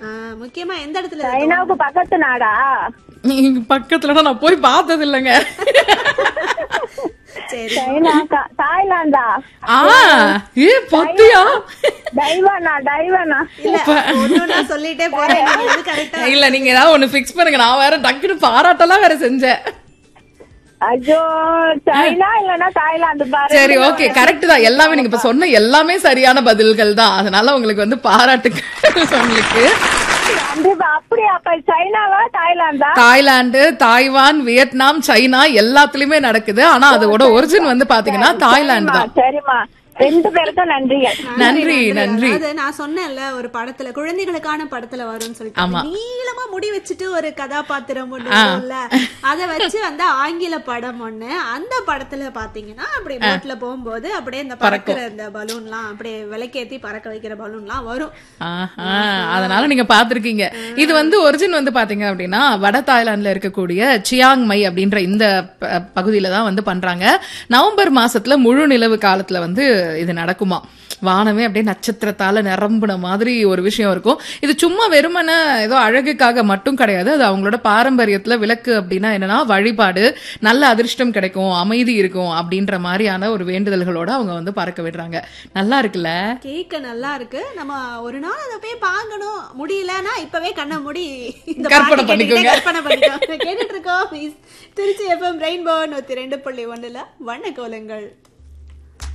ஆ, முக்கியமா எந்த இடத்துல இது சைனாவுக்கு பக்கத்து நாடா இங்க பக்கத்துல நான் போய் பார்த்தது இல்லைங்க சரி சைனா கா- தாய்லாந்தா ஆ ஏ பத்தியா டைவானா டைவானா இல்ல ஒண்ணுன்னா சொல்லிட்டே போறேன் நீங்க எது கரெக்டா இல்ல நீங்க ஏதாவது ஒண்ணு ஃபிக்ஸ் பண்ணுங்க நான் வேற டக்குனு பாராட்டெல்லாம் வேற செஞ்சேன் ஐயோ சைனா இல்லனா தாய்லாந்து பாரு சரி ஓகே கரெக்ட் தான் எல்லாமே நீங்க இப்ப சொன்ன எல்லாமே சரியான பதில்கள் தான் அதனால உங்களுக்கு வந்து பாராட்டுக்கள் உங்களுக்கு கண்டிப்பா அப்படியா அப்ப சைனாவா தாய்லாந்தா தாய்லாந்து தாய்வான் வியட்நாம் சைனா எல்லாத்துலயுமே நடக்குது ஆனா அதோட ஒரிஜின் வந்து பாத்தீங்கன்னா தாய்லாந்து தான் சரிம்மா ரெண்டு பேருக்கும் நன்றிகள் நன்றி நன்றி அதாவது நான் சொன்னேன்ல ஒரு படத்துல குழந்தைகளுக்கான படத்துல வரும்னு சொல்லிட்டு ஆமா. நீளமா முடி வச்சுட்டு ஒரு கதாபாத்திரம் ஒண்ணு வரும்ல அத வச்சு வந்து ஆங்கில படம் ஒண்ணு அந்த படத்துல பாத்தீங்கன்னா அப்படி போட்ல போகும்போது அப்படியே இந்த பறக்கிற இந்த பலூன்லாம் அப்படியே விலைக்கேத்தி பறக்க வைக்கிற பலூன்லாம் வரும் ஆஹா, அதனால நீங்க பாத்திருக்கீங்க இது வந்து ஒரிஜின் வந்து பாத்தீங்க அப்படின்னா வட தாய்லாந்துல இருக்கக்கூடிய சியாங் மை அப்படின்ற இந்த ப- பகுதியில தான் வந்து பண்றாங்க நவம்பர் மாசத்துல முழு நிலவு காலத்துல வந்து இது நடக்குமா வானமே அப்படியே நட்சத்திரத்தால நிரம்புன மாதிரி ஒரு விஷயம் இருக்கும் இது சும்மா வெறுமனே ஏதோ அழகுக்காக மட்டும் கிடையாது அது அவங்களோட பாரம்பரியத்துல விளக்கு அப்படின்னா என்னன்னா வழிபாடு நல்ல அதிர்ஷ்டம் கிடைக்கும் அமைதி இருக்கும் அப்படின்ற மாதிரியான ஒரு வேண்டுதல்களோட அவங்க வந்து பறக்க விடுறாங்க நல்லா இருக்குல்ல கேக்க நல்லா இருக்கு நம்ம ஒரு நாள் அதை போய் பார்க்கணும் முடியலன்னா இப்பவே கண்ணை மூடி இந்த கற்பனை பாட்டு கேட்டுக்கிட்டே பண்ணிக்கோங்க. கற்பனை பண்ணிக்கோங்க கேட்டுட்டு இருக்கோம் திருச்சி எஃப்எம் ரெயின்போ நூத்தி ரெண்டு புள்ளி ஒண்ணுல வண்ண கோலங்கள்